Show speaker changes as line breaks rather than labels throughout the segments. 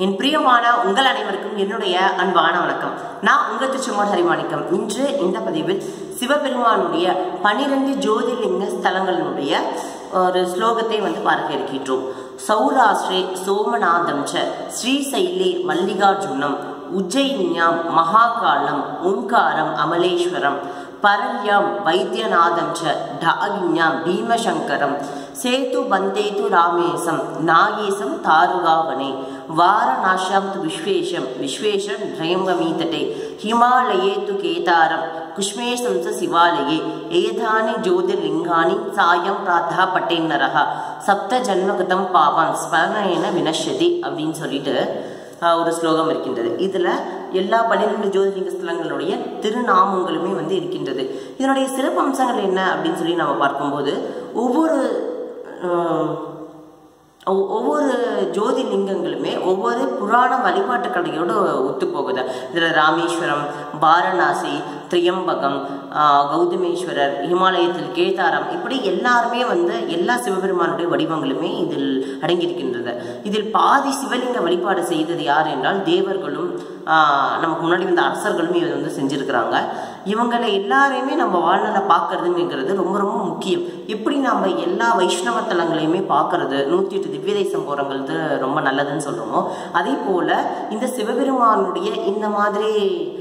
என் பிரியமான உங்கள் அனைவருக்கும் என்னுடைய அன்பான வணக்கம் நான் உங்கள் திருச்செங்கோடு ஹரிமாணிக்கம் இன்று இந்த பதிவில் சிவபெருமானுடைய பனிரெண்டு ஜோதிர்லிங்க ஸ்தலங்களினுடைய ஒரு ஸ்லோகத்தை வந்து பார்க்க இருக்கின்றோம் சௌராஷ்டிரே சோமநாதம் ச ஸ்ரீசைலே மல்லிகார்ஜுனம் உஜ்ஜயின்யாம் மகாகாலம் ஓங்காரம் அமலேஸ்வரம் பரல்யாம் வைத்தியநாதம் ச டாகின்யாம் பீமசங்கரம் சேது பந்தேது ராமேசம் நாகேசம் தாருகாவனே வாரணாசியாம் து விஸ்வேஷம் விஸ்வேஷம் திரயங்கமீதட்டே ஹிமாலயே து கேதாரம் குஷ்மேஷம் ச சிவாலயே ஏதானி ஜோதிர்லிங்கானி சாயம் பிராத்தா பட்டேன்னரக சப்த ஜன்மகதம் பாவான் ஸ்மரணேன வினஷ்யதி அப்படின்னு சொல்லிட்டு ஆஹ், ஒரு ஸ்லோகம் இருக்கின்றது இதுல எல்லா பன்னிரெண்டு ஜோதிலிங்க ஸ்தலங்களுடைய திருநாமங்களுமே வந்து இருக்கின்றது இதனுடைய சிறப்பு அம்சங்கள் என்ன அப்படின்னு சொல்லி நம்ம பார்க்கும்போது ஒவ்வொரு ஆஹ், ஒவ்- ஒவ்வொரு ஜோதிலிங்கங்களுமே ஒவ்வொரு புராண வழிபாட்டு கலையோடு ஒத்து போகுது இதில் ராமேஸ்வரம் வாரணாசி திரியம்பகம் ஆஹ், கௌதமேஸ்வரர் ஹிமாலயத்தில் கேதாரம் இப்படி எல்லாருமே வந்து எல்லா சிவபெருமானுடைய வடிவங்களுமே இதில் அடங்கியிருக்கின்றது இதில் பாதி சிவலிங்க வழிபாடு செய்தது யார் என்றால் தேவர்களும் ஆஹ், நமக்கு முன்னாடி வந்த அரசர்களும் இதை வந்து செஞ்சிருக்கிறாங்க இவங்களை எல்லாரையுமே நம்ம வாழ்நாள பார்க்கறதுங்கிறது ரொம்ப ரொம்ப முக்கியம் எப்படி நம்ம எல்லா வைஷ்ணவ தலங்களையுமே பார்க்கறது நூற்றி எட்டு திவ்ய தேசம் போகிறவங்களுக்கு ரொம்ப நல்லதுன்னு சொல்கிறோமோ அதே போல் இந்த சிவபெருமானுடைய இந்த மாதிரி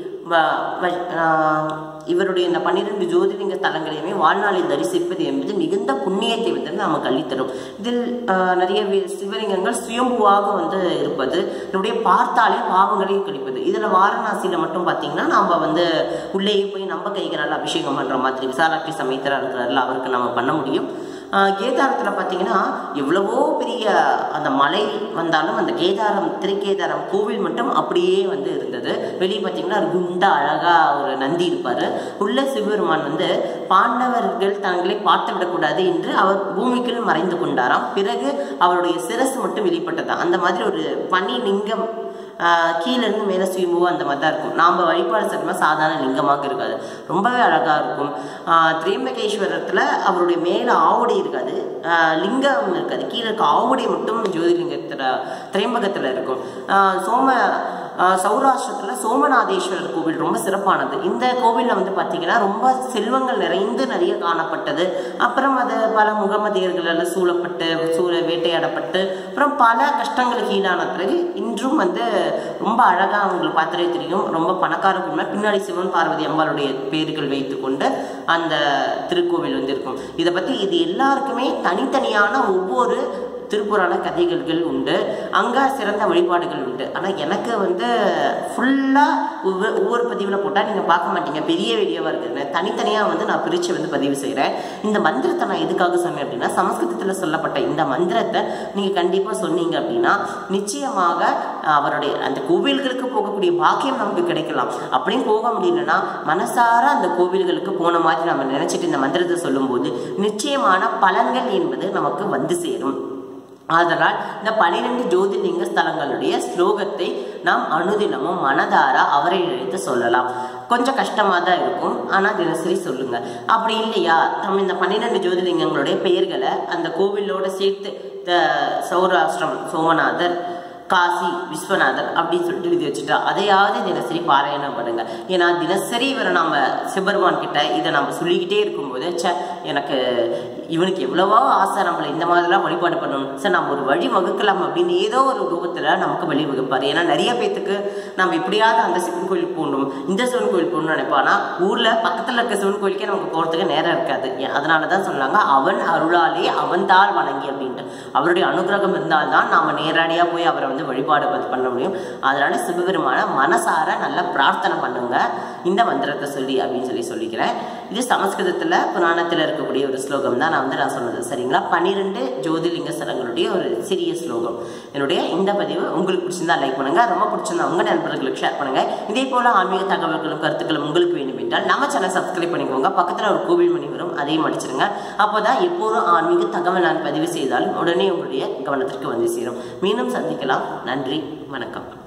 வ- வ- ஆஹ் இவருடைய இந்த பன்னிரெண்டு ஜோதிலிங்க தலங்களையுமே வாழ்நாளில் தரிசிப்பது என்பது மிகுந்த புண்ணியத்தை வந்து நமக்கு அளித்தரும் இதில் ஆஹ் நிறைய வி- சிவலிங்கங்கள் சுயம்புவாக வந்து இருப்பது நம்முடைய பார்த்தாலே பாவங்களையும் கழிப்பது இதில் வாரணாசியில் மட்டும் பார்த்தீங்கன்னா நம்ம வந்து உள்ளேயே போய் நம்ம கைகளால் அபிஷேகம் பண்ணுற மாதிரி விசாலாட்சி சமயத்தில் இருக்கிறாரில் அவருக்கு நம்ம பண்ண முடியும் ஆஹ் கேதாரத்தில் பார்த்தீங்கன்னா எவ்வளவோ பெரிய அந்த மலை வந்தாலும் அந்த கேதாரம் திருக்கேதாரம் கோவில் மட்டும் அப்படியே வந்து இருந்தது வெளியே பார்த்தீங்கன்னா ஒரு குண்டா அழகா ஒரு நந்தி இருப்பார் உள்ள சிவபெருமான் வந்து பாண்டவர்கள் தங்களை பார்த்து விடக்கூடாது என்று அவர் பூமிக்குள் மறைந்து கொண்டாராம் பிறகு அவருடைய சிரசு மட்டும் வெளிப்பட்டதாம் அந்த மாதிரி ஒரு பனி லிங்கம் ஆஹ் கீழ இருந்து மேலே சுயம்புவோ அந்த மாதிரி தான் இருக்கும் நாம் வழிபாடு செய்யணுமா சாதாரண லிங்கமாக இருக்காது ரொம்பவே அழகாக இருக்கும் ஆஹ் திரியம்பகேஸ்வரத்தில் அவருடைய மேலே ஆவுடை இருக்காது ஆஹ் லிங்கம் இருக்காது கீழே இருக்க ஆவுடை மட்டும் ஜோதிலிங்கத்தில் திரியம்பகத்தில் இருக்கும் ஆஹ் சோம ஆஹ் சௌராஷ்டிரத்தில் சோமநாதேஸ்வரர் கோவில் ரொம்ப சிறப்பானது இந்த கோவிலில் வந்து பார்த்தீங்கன்னா ரொம்ப செல்வங்கள் நிறைந்து நிறைய காணப்பட்டது அப்புறம் அது பல முகமதியர்களால் சூழப்பட்டு சூழ வேட்டையாடப்பட்டு அப்புறம் பல கஷ்டங்களுக்கு ஈடான பிறகு இன்றும் வந்து ரொம்ப அழகாக அவங்களுக்கு பார்த்தாலே தெரியும் ரொம்ப பணக்கார குடும்பம் பின்னாடி சிவன் பார்வதி அம்பாளுடைய பேர்கள் வைத்துக்கொண்டு அந்த திருக்கோவில் வந்து இருக்கும் இதை பற்றி இது எல்லாருக்குமே தனித்தனியான ஒவ்வொரு திருப்புராண கதைகள் உண்டு அங்கே சிறந்த வழிபாடுகள் உண்டு ஆனால் எனக்கு வந்து ஃபுல்லாக ஒவ்வொரு பதிவில் போட்டால் நீங்கள் பார்க்க மாட்டீங்க பெரிய வீடியோவாக இருக்குது தனித்தனியாக வந்து நான் பிரித்து வந்து பதிவு செய்கிறேன் இந்த மந்திரத்தை நான் எதுக்காக சொன்னேன் அப்படின்னா சமஸ்கிருதத்தில் சொல்லப்பட்ட இந்த மந்திரத்தை நீங்கள் கண்டிப்பாக சொன்னீங்க அப்படின்னா நிச்சயமாக அவருடைய அந்த கோவில்களுக்கு போகக்கூடிய பாக்கியம் நமக்கு கிடைக்கலாம் அப்படியும் போக முடியலன்னா மனசார அந்த கோவில்களுக்கு போன மாதிரி நம்ம நினைச்சிட்டு இந்த மந்திரத்தை சொல்லும்போது நிச்சயமான பலன்கள் என்பது நமக்கு வந்து சேரும் ஆதலால் இந்த பனிரெண்டு ஜோதிர்லிங்க ஸ்தலங்களுடைய ஸ்லோகத்தை நாம் அனுதினமும் மனதார அவரை நினைத்து சொல்லலாம் கொஞ்சம் கஷ்டமாக தான் இருக்கும் ஆனால் தினசரி சொல்லுங்க அப்படி இல்லையா நம்ம இந்த பன்னிரெண்டு ஜோதிர்லிங்கங்களுடைய பெயர்களை அந்த கோவிலோட சேர்த்து இந்த சௌராஷ்டிரம் சோமநாதர் காசி விஸ்வநாதர் அப்படின்னு சொல்லிட்டு எழுதி வச்சுட்டா அதையாவது தினசரி பாராயணம் பண்ணுங்க ஏன்னா தினசரி இவரை நம்ம சிவபெருமான் கிட்ட இதை நம்ம சொல்லிக்கிட்டே இருக்கும்போது ச்சே எனக்கு இவனுக்கு எவ்வளவோ ஆசை நம்மளை இந்த மாதிரிலாம் வழிபாடு பண்ணணும் சார் நம்ம ஒரு வழி வகுக்கலாம் அப்படின்னு ஏதோ ஒரு ரூபத்தில் நமக்கு வழி வகுப்பார் ஏன்னா நிறைய பேத்துக்கு நம்ம எப்படியாவது அந்த சிவன் கோயிலுக்கு போகணும் இந்த சிவன் கோயில் போகணும்னு நினைப்போம் ஆனால் ஊரில் பக்கத்தில் இருக்க சிவன் கோயிலுக்கே நமக்கு போகிறதுக்கு நேரம் இருக்காது ஏன் அதனால தான் சொன்னாங்க அவன் அருளாலே அவன் தாள் வணங்கி அப்படின்ட்டு அவருடைய அனுகிரகம் இருந்தால்தான் நாம நேரடியாக போய் அவரை வந்து வழிபாடு ப- பண்ண முடியும் அதனால சிவபெருமான மனசார நல்லா பிரார்த்தனை பண்ணுங்க இந்த மந்திரத்தை சொல்லி அப்படின்னு சொல்லி சொல்லிக்கிறேன் இது சமஸ்கிருதத்தில் புராணத்தில் இருக்கக்கூடிய ஒரு ஸ்லோகம் தான் நான் வந்து நான் சொன்னது சரிங்களா பன்னிரெண்டு ஜோதிலிங்க ஸ்தலங்களுடைய ஒரு சிறிய ஸ்லோகம் என்னுடைய இந்த பதிவு உங்களுக்கு பிடிச்சிருந்தா லைக் பண்ணுங்க ரொம்ப பிடிச்சிருந்தா உங்க நண்பர்களுக்கு ஷேர் பண்ணுங்க இதே போல ஆன்மீக தகவல்களும் கருத்துக்களும் உங்களுக்கு வேணும் என்றால் நம்ம சேனல் சப்ஸ்கிரைப் பண்ணிக்கோங்க பக்கத்தில் ஒரு கோவில் மணி வரும் அதையும் அடிச்சிருங்க அப்போதான் எப்போதும் ஆன்மீக தகவல் நான் பதிவு செய்தாலும் உடனே உங்களுடைய கவனத்திற்கு வந்து சேரும் மீண்டும் சந்திக்கலாம் நன்றி வணக்கம்